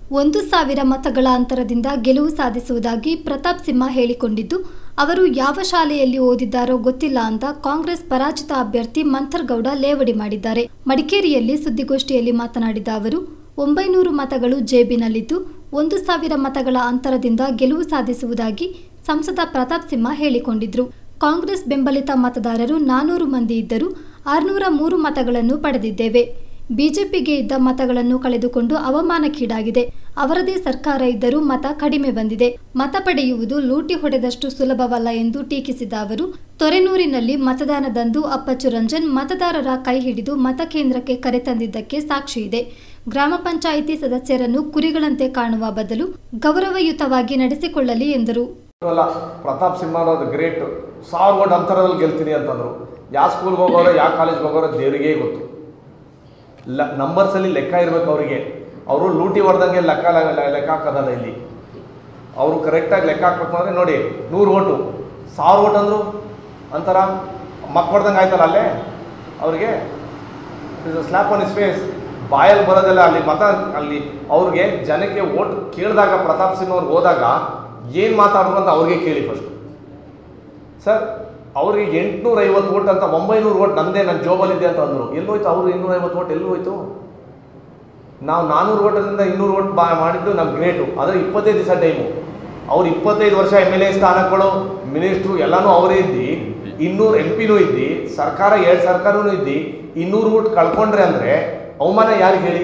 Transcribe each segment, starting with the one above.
ಒಂದು ಸಾವಿರ ಮತಗಳ ಅಂತರದಿಂದ ಗೆಲುವು ಸಾಧಿಸುವುದಾಗಿ ಪ್ರತಾಪ್ ಸಿಂಹ ಹೇಳಿಕೊಂಡಿದ್ದು ಅವರು ಯಾವ ಶಾಲೆಯಲ್ಲಿ ಓದಿದ್ದಾರೋ ಗೊತ್ತಿಲ್ಲ ಅಂತ ಕಾಂಗ್ರೆಸ್ ಪರಾಜಿತ ಅಭ್ಯರ್ಥಿ ಮಂಥರ್ಗೌಡ ಲೇವಡಿ ಮಾಡಿದ್ದಾರೆ ಮಡಿಕೇರಿಯಲ್ಲಿ ಸುದ್ದಿಗೋಷ್ಠಿಯಲ್ಲಿ ಮಾತನಾಡಿದ ಅವರು ಒಂಬೈನೂರು ಮತಗಳು ಜೇಬಿನಲ್ಲಿದ್ದು ಒಂದು ಸಾವಿರ ಮತಗಳ ಅಂತರದಿಂದ ಗೆಲುವು ಸಾಧಿಸುವುದಾಗಿ ಸಂಸದ ಪ್ರತಾಪ್ ಸಿಂಹ ಹೇಳಿಕೊಂಡಿದ್ರು ಕಾಂಗ್ರೆಸ್ ಬೆಂಬಲಿತ ಮತದಾರರು ನಾನೂರು ಮಂದಿ ಇದ್ದರೂ ಆರುನೂರ ಮೂರು ಮತಗಳನ್ನು ಪಡೆದಿದ್ದೇವೆ ಬಿಜೆಪಿಗೆ ಇದ್ದ ಮತಗಳನ್ನು ಕಳೆದುಕೊಂಡು ಅವಮಾನಕ್ಕೀಡಾಗಿದೆ ಅವರದೇ ಸರ್ಕಾರ ಇದ್ದರೂ ಮತ ಕಡಿಮೆ ಬಂದಿದೆ ಮತ ಪಡೆಯುವುದು ಲೂಟಿ ಹೊಡೆದಷ್ಟು ಸುಲಭವಲ್ಲ ಎಂದು ಟೀಕಿಸಿದ ಅವರು ತೊರೆನೂರಿನಲ್ಲಿ ಮತದಾನದಂದು ಅಪ್ಪಚ್ಚು ರಂಜನ್ ಮತದಾರರ ಕೈ ಹಿಡಿದು ಮತಕೇಂದ್ರಕ್ಕೆ ಕರೆತಂದಿದ್ದಕ್ಕೆ ಸಾಕ್ಷಿ ಇದೆ ಗ್ರಾಮ ಪಂಚಾಯಿತಿ ಸದಸ್ಯರನ್ನು ಕುರಿಗಳಂತೆ ಕಾಣುವ ಬದಲು ಗೌರವಯುತವಾಗಿ ನಡೆಸಿಕೊಳ್ಳಲಿ ಎಂದರು ಅಲ್ಲ ಪ್ರತಾಪ್ ಸಿಂಹ ಅನ್ನೋದು ಗ್ರೇಟ್ ಸಾವಿರ ಓಟ್ ಅಂತರದಲ್ಲಿ ಗೆಲ್ತೀನಿ ಅಂತಂದರು ಯಾವ ಸ್ಕೂಲ್ಗೆ ಹೋಗೋರೋ ಯಾವ ಕಾಲೇಜ್ಗೆ ಹೋಗೋರೋ ದೇವರಿಗೆ ಗೊತ್ತು ಲ ನಂಬರ್ಸಲ್ಲಿ ಲೆಕ್ಕ ಇರಬೇಕು ಅವರಿಗೆ ಅವರು ಲೂಟಿ ಹೊಡೆದಂಗೆ ಲೆಕ್ಕ ಲೆ- ಲೆಕ್ಕ ಹಾಕೋದಲ್ಲ ಇಲ್ಲಿ ಅವರು ಕರೆಕ್ಟಾಗಿ ಲೆಕ್ಕ ಹಾಕ್ಬೇಕು ಅಂದರೆ ನೋಡಿ ನೂರು ಓಟು ಸಾವಿರ ಓಟ್ ಅಂದರು ಅಂತಾರ ಮಕ್ಕ ಹೊಡೆದಂಗೆ ಆಯ್ತಲ್ಲ ಅಲ್ಲೇ ಅವ್ರಿಗೆ ಸ್ಲ್ಯಾಪ್ ಆನ್ ಇಸ್ ಫೇಸ್ ಬಾಯಲ್ಲಿ ಬರೋದೆಲ್ಲ ಅಲ್ಲಿ ಮತ ಅಲ್ಲಿ ಅವ್ರಿಗೆ ಜನಕ್ಕೆ ಓಟ್ ಕೇಳಿದಾಗ ಪ್ರತಾಪ್ ಸಿಂಗ್ ಅವ್ರಿಗೆ ಹೋದಾಗ ಏನು ಮಾತಾಡಿದ್ರು ಅಂತ ಅವ್ರಿಗೆ ಕೇಳಿ ಫಸ್ಟ್ ಸರ್ ಅವ್ರಿಗೆ ಎಂಟುನೂರ ಐವತ್ತು ಓಟ್ ಅಂತ ಒಂಬೈನೂರು ಓಟ್ ನಂದೇ ನನ್ನ ಜೋಬಲ್ಲಿದೆ ಅಂತ ಅಂದರು ಎಲ್ಲೋಯ್ತು ಅವರು ಇನ್ನೂರ ಐವತ್ತು ಓಟ್ ಎಲ್ಲೂ ಹೋಯ್ತು ನಾವು ನಾನ್ನೂರು ಓಟದಿಂದ ಇನ್ನೂರು ಓಟ್ ಬಾ ಮಾಡಿದ್ದು ನಮ್ಮ ಗ್ರೇಟು ಆದರೆ ಇಪ್ಪತ್ತೈದು ದಿವಸ ಟೈಮು ಅವ್ರು ಇಪ್ಪತ್ತೈದು ವರ್ಷ ಎಮ್ ಎಲ್ ಎ ಸ್ಥಾನಗಳು ಮಿನಿಸ್ಟ್ರು ಎಲ್ಲನೂ ಅವರೇ ಇದ್ದು ಇನ್ನೂರು ಎಂ ಪಿನೂ ಇದ್ದು ಸರ್ಕಾರ ಎರಡು ಸರ್ಕಾರನೂ ಇದ್ದು ಇನ್ನೂರು ಓಟ್ ಕಳ್ಕೊಂಡ್ರೆ ಅಂದರೆ ಅವಮಾನ ಯಾರಿಗೆ ಹೇಳಿ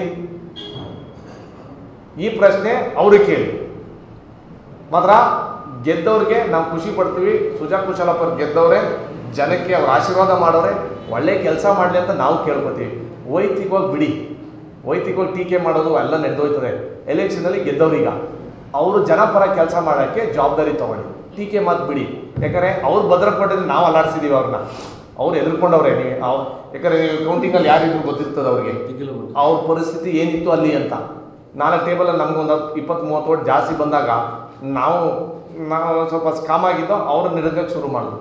ಈ ಪ್ರಶ್ನೆ ಅವ್ರಿಗೆ ಕೇಳಿ ಮಾತ್ರ ಗೆದ್ದವ್ರಿಗೆ ನಾವು ಖುಷಿ ಪಡ್ತೀವಿ ಸುಜಾ ಕುಶಲಪ್ಪ ಅವ್ರು ಗೆದ್ದವ್ರೆ ಜನಕ್ಕೆ ಅವ್ರ ಆಶೀರ್ವಾದ ಮಾಡೋರೆ ಒಳ್ಳೆ ಕೆಲಸ ಮಾಡಲಿ ಅಂತ ನಾವು ಕೇಳ್ಕೊತೀವಿ ವೈಯಕ್ತಿಕವಾಗಿ ಬಿಡಿ ವೈಯಕ್ತಿಕವಾಗಿ ಟೀಕೆ ಮಾಡೋದು ಎಲ್ಲ ನಡೆದೋಯ್ತದೆ ಎಲೆಕ್ಷನಲ್ಲಿ ಗೆದ್ದವ್ರೀಗ ಅವರು ಜನಪರ ಕೆಲಸ ಮಾಡೋಕ್ಕೆ ಜವಾಬ್ದಾರಿ ತಗೊಳ್ಳಿ ಟೀಕೆ ಮಾತು ಬಿಡಿ ಯಾಕಂದರೆ ಅವ್ರು ಭದ್ರಪಟ್ಟಿದ್ರೆ ನಾವು ಅಲ್ಲಾಡ್ಸಿದೀವಿ ಅವ್ರನ್ನ ಅವ್ರು ಎದುರ್ಕೊಂಡವ್ರೆ ನೀವು ಅವ್ರು ಯಾಕಂದರೆ ನೀವು ಕೌಂಟಿಂಗಲ್ಲಿ ಯಾರಿದ್ರು ಗೊತ್ತಿರ್ತದೆ ಅವ್ರಿಗೆ ಅವ್ರ ಪರಿಸ್ಥಿತಿ ಏನಿತ್ತು ಅಲ್ಲಿ ಅಂತ ನಾಲ್ಕು ಟೇಬಲಲ್ಲಿ ನಮಗೊಂದು ಇಪ್ಪತ್ತು ಮೂವತ್ತು ಓಟ್ ಜಾಸ್ತಿ ಬಂದಾಗ ನಾವು ನಾವು ಒಂದ್ ಸ್ವಲ್ಪ ಸ್ಕಾಮ್ ಆಗಿದ್ದೋ ಅವ್ರು ನಿರಗಕ್ಕೆ ಶುರು ಮಾಡಿದ್ರು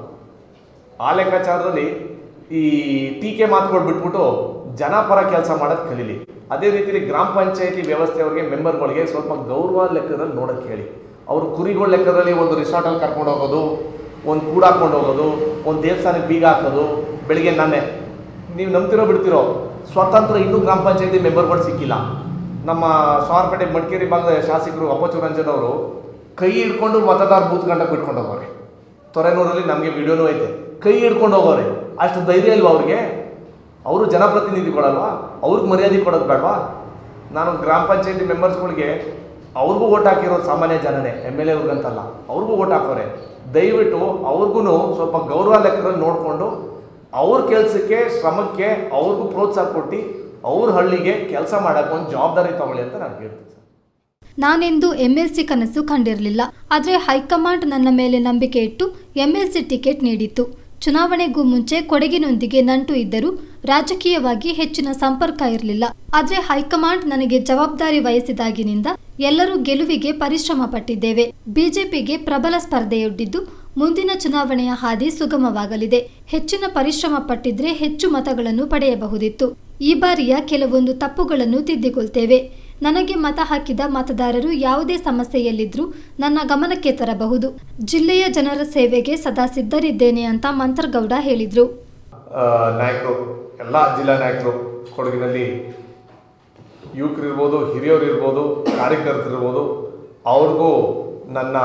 ಆ ಲೆಕ್ಕಾಚಾರದಲ್ಲಿ ಈ ಟೀಕೆ ಮಾತುಗಳು ಬಿಟ್ಬಿಟ್ಟು ಜನಪರ ಕೆಲಸ ಮಾಡೋದು ಕಲೀಲಿ ಅದೇ ರೀತಿಲಿ ಗ್ರಾಮ ಪಂಚಾಯತಿ ವ್ಯವಸ್ಥೆಯವ್ರಿಗೆ ಮೆಂಬರ್ಗಳಿಗೆ ಸ್ವಲ್ಪ ಗೌರವ ಲೆಕ್ಕದಲ್ಲಿ ನೋಡೋಕ್ಕೆ ಹೇಳಿ ಅವರು ಕುರಿಗಳ ಲೆಕ್ಕದಲ್ಲಿ ಒಂದು ರಿಸಾರ್ಟಲ್ಲಿ ಕರ್ಕೊಂಡು ಹೋಗೋದು ಒಂದು ಕೂಡ ಹಾಕೊಂಡು ಹೋಗೋದು ಒಂದು ದೇವಸ್ಥಾನಕ್ಕೆ ಬೀಗ ಹಾಕೋದು ಬೆಳಿಗ್ಗೆ ನಾನೇ ನೀವು ನಂಬ್ತಿರೋ ಬಿಡ್ತಿರೋ ಸ್ವತಂತ್ರ ಇನ್ನೂ ಗ್ರಾಮ ಪಂಚಾಯತಿ ಮೆಂಬರ್ಗಳು ಸಿಕ್ಕಿಲ್ಲ ನಮ್ಮ ಸಾವರ್ಪೇಟೆ ಮಡಿಕೇರಿ ಭಾಗದ ಶಾಸಕರು ಅಪ್ಪಚ್ಚು ರಂಜನ್ ಅವರು ಕೈ ಹಿಡ್ಕೊಂಡು ಮತದಾರ ಬೂತ್ ಗಂಟಕ್ಕೆ ಬಿಟ್ಕೊಂಡು ಹೋಗೋರೆ ತೊರೆನೂರಲ್ಲಿ ನಮಗೆ ವಿಡಿಯೋನೂ ಐತೆ ಕೈ ಹಿಡ್ಕೊಂಡು ಹೋಗೋರೆ ಅಷ್ಟು ಧೈರ್ಯ ಇಲ್ವಾ ಅವ್ರಿಗೆ ಅವರು ಜನಪ್ರತಿನಿಧಿಗಳಲ್ವಾ ಅವ್ರಿಗೆ ಮರ್ಯಾದೆ ಕೊಡೋದು ಬೇಡವಾ ನಾನು ಗ್ರಾಮ ಪಂಚಾಯತಿ ಮೆಂಬರ್ಸ್ಗಳಿಗೆ ಅವ್ರಿಗೂ ಓಟ್ ಹಾಕಿರೋದು ಸಾಮಾನ್ಯ ಜನನೇ ಎಮ್ ಎಲ್ ಎವ್ರಿಗಂತಲ್ಲ ಅವ್ರಿಗೂ ಓಟ್ ಹಾಕೋರೆ ದಯವಿಟ್ಟು ಅವ್ರಿಗೂ ಸ್ವಲ್ಪ ಗೌರವ ಲೆಕ್ಕದಲ್ಲಿ ನೋಡಿಕೊಂಡು ಅವ್ರ ಕೆಲಸಕ್ಕೆ ಶ್ರಮಕ್ಕೆ ಅವ್ರಿಗೂ ಪ್ರೋತ್ಸಾಹ ಕೊಟ್ಟು ಅವ್ರ ಹಳ್ಳಿಗೆ ಕೆಲಸ ಮಾಡೋಕ್ಕೆ ಒಂದು ಜವಾಬ್ದಾರಿ ತಗೊಳ್ಳಿ ಅಂತ ನಾನು ಹೇಳ್ತೀನಿ ಸರ್ ನಾನೆಂದು ಎಂಎಲ್ಸಿ ಕನಸು ಕಂಡಿರಲಿಲ್ಲ ಆದರೆ ಹೈಕಮಾಂಡ್ ನನ್ನ ಮೇಲೆ ನಂಬಿಕೆ ಇಟ್ಟು ಎಂಎಲ್ಸಿ ಟಿಕೆಟ್ ನೀಡಿತ್ತು ಚುನಾವಣೆಗೂ ಮುಂಚೆ ಕೊಡಗಿನೊಂದಿಗೆ ನಂಟು ಇದ್ದರೂ ರಾಜಕೀಯವಾಗಿ ಹೆಚ್ಚಿನ ಸಂಪರ್ಕ ಇರಲಿಲ್ಲ ಆದರೆ ಹೈಕಮಾಂಡ್ ನನಗೆ ಜವಾಬ್ದಾರಿ ವಹಿಸಿದಾಗಿನಿಂದ ಎಲ್ಲರೂ ಗೆಲುವಿಗೆ ಪರಿಶ್ರಮ ಪಟ್ಟಿದ್ದೇವೆ ಬಿಜೆಪಿಗೆ ಪ್ರಬಲ ಸ್ಪರ್ಧೆಯೊಡ್ಡಿದ್ದು ಮುಂದಿನ ಚುನಾವಣೆಯ ಹಾದಿ ಸುಗಮವಾಗಲಿದೆ ಹೆಚ್ಚಿನ ಪರಿಶ್ರಮ ಪಟ್ಟಿದ್ರೆ ಹೆಚ್ಚು ಮತಗಳನ್ನು ಪಡೆಯಬಹುದಿತ್ತು ಈ ಬಾರಿಯ ಕೆಲವೊಂದು ತಪ್ಪುಗಳನ್ನು ತಿದ್ದಿಕೊಳ್ತೇವೆ ನನಗೆ ಮತ ಹಾಕಿದ ಮತದಾರರು ಯಾವುದೇ ಸಮಸ್ಯೆಯಲ್ಲಿದ್ರೂ ನನ್ನ ಗಮನಕ್ಕೆ ತರಬಹುದು ಜಿಲ್ಲೆಯ ಜನರ ಸೇವೆಗೆ ಸದಾ ಸಿದ್ಧರಿದ್ದೇನೆ ಅಂತ ಮಂಥರ್ಗೌಡ ಹೇಳಿದ್ರು ಆ, ನಾಯಕರು ಎಲ್ಲ ಜಿಲ್ಲಾ ನಾಯಕರು ಕೊಡಗಿನಲ್ಲಿ ಯುವಕರಿರ್ಬೋದು ಹಿರಿಯರು ಇರ್ಬೋದು ಕಾರ್ಯಕರ್ತರಿರ್ಬೋದು ಅವ್ರಿಗೂ ನನ್ನ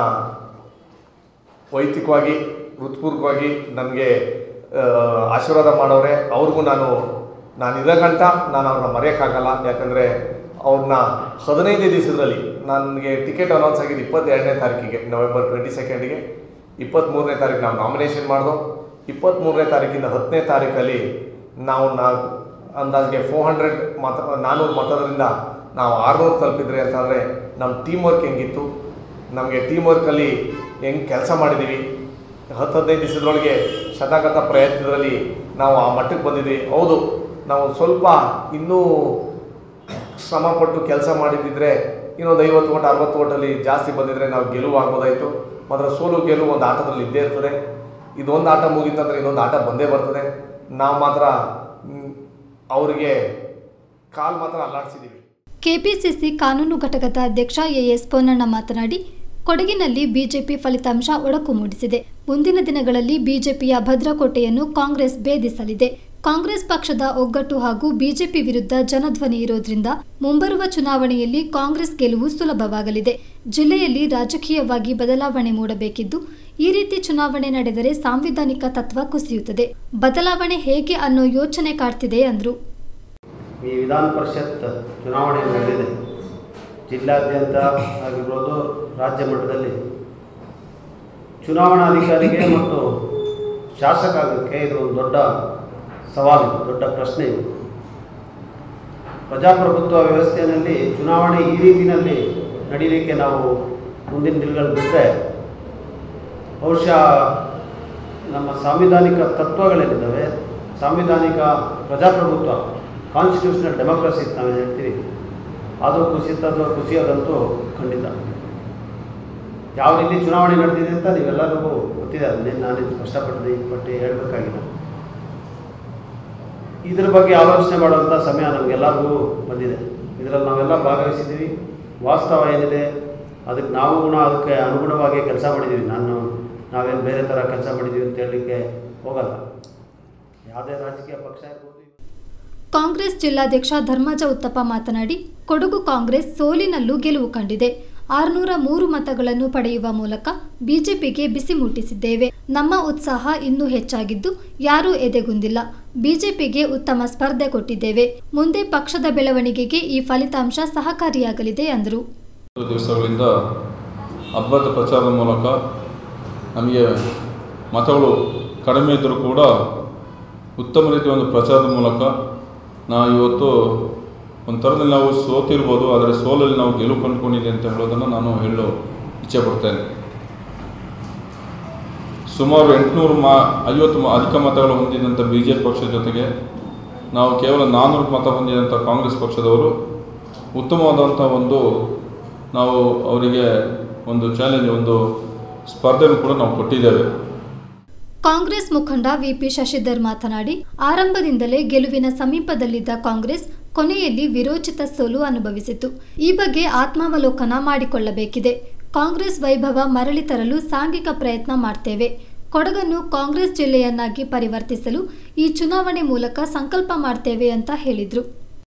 ವೈಯಕ್ತಿಕವಾಗಿ ಹೃತ್ಪೂರ್ವಕವಾಗಿ ನನಗೆ ಆಶೀರ್ವಾದ ಮಾಡೋರೆ ಅವ್ರಿಗೂ ನಾನು ನಾನು ಇರೋ ಗಂಟ ನಾನು ಅವ್ರನ್ನ ಮರೆಯೋಕ್ಕಾಗಲ್ಲ ಯಾಕಂದರೆ ಅವ್ರನ್ನ ಹದಿನೈದು ದಿವಸದಲ್ಲಿ ನನಗೆ ಟಿಕೆಟ್ ಅನೌನ್ಸ್ ಆಗಿದೆ ಇಪ್ಪತ್ತೆರಡನೇ ತಾರೀಕಿಗೆ ನವೆಂಬರ್ ಟ್ವೆಂಟಿ ಸೆಕೆಂಡಿಗೆ ಇಪ್ಪತ್ತ್ಮೂರನೇ ತಾರೀಕು ನಾವು ನಾಮಿನೇಷನ್ ಮಾಡಿದೋ ಇಪ್ಪತ್ತ್ಮೂರನೇ ತಾರೀಕಿಂದ ಹತ್ತನೇ ತಾರೀಕಲ್ಲಿ ನಾವು ನಾ ಅಂದಾಜಿಗೆ ಫೋರ್ ಹಂಡ್ರೆಡ್ ಮತ ನಾನ್ನೂರು ಮತದಿಂದ ನಾವು ಆರುನೂರು ತಲುಪಿದ್ರೆ ಅಂತಂದರೆ ನಮ್ಮ ಟೀಮ್ ವರ್ಕ್ ಹೆಂಗಿತ್ತು ನಮಗೆ ಟೀಮ್ ವರ್ಕಲ್ಲಿ ಹೆಂಗೆ ಕೆಲಸ ಮಾಡಿದ್ದೀವಿ ಹತ್ತು ಹದಿನೈದು ದಿವಸದೊಳಗೆ ಶತಗತ ಪ್ರಯತ್ನದಲ್ಲಿ ನಾವು ಆ ಮಟ್ಟಕ್ಕೆ ಬಂದಿದ್ದೀವಿ ಹೌದು ನಾವು ಸ್ವಲ್ಪ ಇನ್ನೂ ಶ್ರಮಪಟ್ಟು ಕೆಲಸ ಮಾಡಿದ್ದಿದ್ರೆ ಇನ್ನೊಂದು ಐವತ್ತು ಓಟ್ ಅರವತ್ತು ಓಟಲ್ಲಿ ಜಾಸ್ತಿ ಬಂದಿದ್ರೆ ನಾವು ಗೆಲುವು ಆಗ್ಬೋದಾಯಿತು ಮಾತ್ರ ಸೋಲು ಗೆಲುವು ಒಂದು ಆಟದಲ್ಲಿ ಇದ್ದೇ ಇರ್ತದೆ ಇದೊಂದು ಆಟ ಮುಗೀತಂದ್ರೆ ಇನ್ನೊಂದು ಆಟ ಬಂದೇ ಬರ್ತದೆ ನಾವು ಮಾತ್ರ ಮ್, ಅವರಿಗೆ ಕಾಲು ಮಾತ್ರ ಅಲ್ಲಾಡಿಸಿದ್ದೀವಿ ಕೆಪಿಸಿಸಿ ಕಾನೂನು ಘಟಕದ ಅಧ್ಯಕ್ಷ ಎಎಸ್ ಪೊನ್ನಣ್ಣ ಮಾತನಾಡಿ ಕೊಡಗಿನಲ್ಲಿ ಬಿಜೆಪಿ ಫಲಿತಾಂಶ ಒಡಕು ಮೂಡಿಸಿದೆ ಮುಂದಿನ ದಿನಗಳಲ್ಲಿ ಬಿಜೆಪಿಯ ಭದ್ರಕೋಟೆಯನ್ನು ಕಾಂಗ್ರೆಸ್ ಭೇದಿಸಲಿದೆ ಕಾಂಗ್ರೆಸ್ ಪಕ್ಷದ ಒಗ್ಗಟ್ಟು ಹಾಗೂ ಬಿಜೆಪಿ ವಿರುದ್ಧ ಜನಧ್ವನಿ ಇರೋದ್ರಿಂದ ಮುಂಬರುವ ಚುನಾವಣೆಯಲ್ಲಿ ಕಾಂಗ್ರೆಸ್ ಗೆಲುವು ಸುಲಭವಾಗಲಿದೆ ಜಿಲ್ಲೆಯಲ್ಲಿ ರಾಜಕೀಯವಾಗಿ ಬದಲಾವಣೆ ಮೂಡಬೇಕಿದ್ದು ಈ ರೀತಿ ಚುನಾವಣೆ ನಡೆದರೆ ಸಾಂವಿಧಾನಿಕ ತತ್ವ ಕುಸಿಯುತ್ತದೆ ಬದಲಾವಣೆ ಹೇಗೆ ಅನ್ನೋ ಯೋಚನೆ ಕಾಡ್ತಿದೆ ಅಂದ್ರು ಈ ವಿಧಾನ ಪರಿಷತ್ ಚುನಾವಣೆ ನಡೆದಿದೆ ಜಿಲ್ಲಾದ್ಯಂತ ಆಗಿರ್ಬೋದು ರಾಜ್ಯ ಮಟ್ಟದಲ್ಲಿ ಚುನಾವಣಾಧಿಕಾರಿಗೆ ಮತ್ತು ಶಾಸಕ ಆಗೋಕ್ಕೆ ಇದು ಒಂದು ದೊಡ್ಡ ಸವಾಲು ದೊಡ್ಡ ಪ್ರಶ್ನೆ ಇದು ಪ್ರಜಾಪ್ರಭುತ್ವ ವ್ಯವಸ್ಥೆಯಲ್ಲಿ ಚುನಾವಣೆ ಈ ರೀತಿಯಲ್ಲಿ ನಡೀಲಿಕ್ಕೆ ನಾವು ಮುಂದಿನ ದಿನಗಳು ಬಿಟ್ಟರೆ ಬಹುಶಃ ನಮ್ಮ ಸಾಂವಿಧಾನಿಕ ತತ್ವಗಳೇನಿದ್ದಾವೆ ಸಾಂವಿಧಾನಿಕ ಪ್ರಜಾಪ್ರಭುತ್ವ ಕಾನ್ಸ್ಟಿಟ್ಯೂಷನಲ್ ಡೆಮೋಕ್ರಸಿ ಅಂತ ನಾವು ಹೇಳ್ತೀವಿ ಅದು ಕುಸಿತದ್ದು ಕುಸಿಯೋದಂತೂ ಖಂಡಿತ ಯಾವ ರೀತಿ ಚುನಾವಣೆ ನಡೆದಿದೆ ಅಂತ ನೀವೆಲ್ಲರಿಗೂ ಗೊತ್ತಿದೆ ಅದನ್ನೇನು ನಾನೇನು ಸ್ಪಷ್ಟಪಟ್ಟು ಪಟ್ಟು ಹೇಳಬೇಕಾಗಿಲ್ಲ ಇದ್ರ ಬಗ್ಗೆ ಆಲೋಚನೆ ಮಾಡುವಂಥ ಸಮಯ ನಮಗೆಲ್ಲರಿಗೂ ಬಂದಿದೆ ಇದರಲ್ಲಿ ನಾವೆಲ್ಲ ಭಾಗವಹಿಸಿದ್ದೀವಿ ವಾಸ್ತವ ಏನಿದೆ ಅದಕ್ಕೆ ನಾವು ಗುಣ ಅದಕ್ಕೆ ಅನುಗುಣವಾಗಿ ಕೆಲಸ ಮಾಡಿದ್ದೀವಿ ನಾನು ನಾವೇನು ಬೇರೆ ಥರ ಕೆಲಸ ಮಾಡಿದ್ದೀವಿ ಅಂತ ಹೇಳಲಿಕ್ಕೆ ಹೋಗಲ್ಲ ಯಾವುದೇ ರಾಜಕೀಯ ಪಕ್ಷ ಇರ್ಬೋದು ಕಾಂಗ್ರೆಸ್ ಜಿಲ್ಲಾಧ್ಯಕ್ಷ ಧರ್ಮಜ ಉತ್ತಪ್ಪ ಮಾತನಾಡಿ ಕೊಡಗು ಕಾಂಗ್ರೆಸ್ ಸೋಲಿನಲ್ಲೂ ಗೆಲುವು ಕಂಡಿದೆ ಆರುನೂರ ಮೂರು ಮತಗಳನ್ನು ಪಡೆಯುವ ಮೂಲಕ ಬಿಜೆಪಿಗೆ ಬಿಸಿ ಮುಟ್ಟಿಸಿದ್ದೇವೆ ನಮ್ಮ ಉತ್ಸಾಹ ಇನ್ನೂ ಹೆಚ್ಚಾಗಿದ್ದು ಯಾರೂ ಎದೆಗುಂದಿಲ್ಲ ಬಿಜೆಪಿಗೆ ಉತ್ತಮ ಸ್ಪರ್ಧೆ ಕೊಟ್ಟಿದ್ದೇವೆ ಮುಂದೆ ಪಕ್ಷದ ಬೆಳವಣಿಗೆಗೆ ಈ ಫಲಿತಾಂಶ ಸಹಕಾರಿಯಾಗಲಿದೆ ಎಂದರು ಹತ್ತು ದಿವಸಗಳಿಂದ ಹಬ್ಬದ ಪ್ರಚಾರದ ಮೂಲಕ ನಮಗೆ ಮತಗಳು ಕಡಿಮೆ ಇದ್ದರೂ ಕೂಡ ಉತ್ತಮ ರೀತಿಯ ಒಂದು ಪ್ರಚಾರದ ಮೂಲಕ ನಾವು ಇವತ್ತು ಒಂದು ಥರದಲ್ಲಿ ನಾವು ಸೋತಿರ್ಬೋದು ಆದರೆ ಸೋಲಲ್ಲಿ ನಾವು ಗೆಲುವು ಕಂಡುಕೊಂಡಿದೆ ಅಂತ ಹೇಳೋದನ್ನು ನಾನು ಹೇಳಲು ಇಚ್ಛೆಪಡ್ತೇನೆ ಸುಮಾರು ಎಂಟುನೂರು ಮಾ ಐವತ್ತು ಮ- ಅಧಿಕ ಮತಗಳು ಹೊಂದಿದಂಥ ಬಿ ಜೆ ಪಿ ಪಕ್ಷದ ಜೊತೆಗೆ ನಾವು ಕೇವಲ ನಾನ್ನೂರು ಮತ ಹೊಂದಿದಂಥ ಕಾಂಗ್ರೆಸ್ ಪಕ್ಷದವರು ಉತ್ತಮವಾದಂಥ ಒಂದು ನಾವು ಅವರಿಗೆ ಒಂದು ಚಾಲೆಂಜ್ ಒಂದು ಸ್ಪರ್ಧೆಯನ್ನು ಕೂಡ ನಾವು ಕೊಟ್ಟಿದ್ದೇವೆ ಕಾಂಗ್ರೆಸ್ ಮುಖಂಡ ವಿಪಿ ಶಶಿಧರ್ ಮಾತನಾಡಿ ಆರಂಭದಿಂದಲೇ ಗೆಲುವಿನ ಸಮೀಪದಲ್ಲಿದ್ದ ಕಾಂಗ್ರೆಸ್ ಕೊನೆಯಲ್ಲಿ ವಿರೋಚಿತ ಸೋಲು ಅನುಭವಿಸಿತು ಈ ಬಗ್ಗೆ ಆತ್ಮಾವಲೋಕನ ಮಾಡಿಕೊಳ್ಳಬೇಕಿದೆ ಕಾಂಗ್ರೆಸ್ ವೈಭವ ಮರಳಿ ತರಲು ಸಾಂಘಿಕ ಪ್ರಯತ್ನ ಮಾಡ್ತೇವೆ ಕೊಡಗನ್ನು ಕಾಂಗ್ರೆಸ್ ಜಿಲ್ಲೆಯನ್ನಾಗಿ ಪರಿವರ್ತಿಸಲು ಈ ಚುನಾವಣೆ ಮೂಲಕ ಸಂಕಲ್ಪ ಮಾಡ್ತೇವೆ ಅಂತ ಹೇಳಿದ್ರು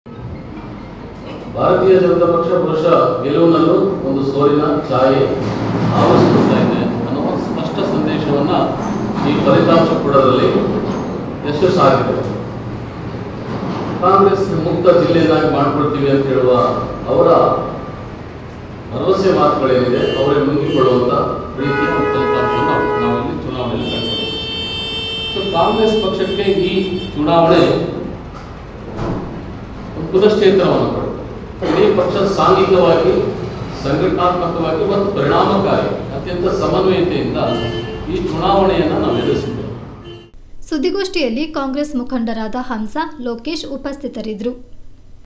ಭಾರತೀಯ ಜನತಾ ಪಕ್ಷ ಬಹುಶಃ ಗೆಲುವಿನಲ್ಲೂ ಒಂದು ಸೋಲಿನ ಛಾಯೆ ಆವರಿಸಿಕೊಳ್ತಾ ಇದೆ ಅನ್ನುವ ಸ್ಪಷ್ಟ ಸಂದೇಶವನ್ನ ಈ ಫಲಿತಾಂಶ ಕೊಡೋದ್ರಲ್ಲಿ ಯಶಸ್ಸಾಗಿದೆ ಕಾಂಗ್ರೆಸ್ ಮುಕ್ತ ಜಿಲ್ಲೆಯನ್ನಾಗಿ ಮಾಡ್ಕೊಳ್ತೀವಿ ಅಂತ ಹೇಳುವ ಅವರ ಭರವಸೆ ಮಾತುಗಳೇನಿದೆ ಅವರೇ ನುಂಗಿಕೊಳ್ಳುವಂತ ರೀತಿಯ ಒಂದು ಫಲಿತಾಂಶವನ್ನು ನಾವು ಇಲ್ಲಿ ಚುನಾವಣೆಯಲ್ಲಿ ಕಂಡುಕೊಂಡಿದ್ದೇವೆ ಸೊ ಕಾಂಗ್ರೆಸ್ ಪಕ್ಷಕ್ಕೆ ಈ ಚುನಾವಣೆ ಒಂದು ಪುನಶ್ಚೇತನವನ್ನು ಕೊಡುತ್ತೆ ಇಡೀ ಪಕ್ಷ ಸಾಂಘಿಕವಾಗಿ ಸಂಘಟನಾತ್ಮಕವಾಗಿ ಮತ್ತು ಪರಿಣಾಮಕಾರಿ ಅತ್ಯಂತ ಸಮನ್ವಯತೆಯಿಂದ ಈ ಚುನಾವಣೆಯನ್ನು ನಾವು ಎದುರಿಸಿದ್ದೇವೆ ಸುದ್ದಿಗೋಷ್ಠಿಯಲ್ಲಿ ಕಾಂಗ್ರೆಸ್ ಮುಖಂಡರಾದ ಹಂಸ ಲೋಕೇಶ್ ಉಪಸ್ಥಿತರಿದ್ದರು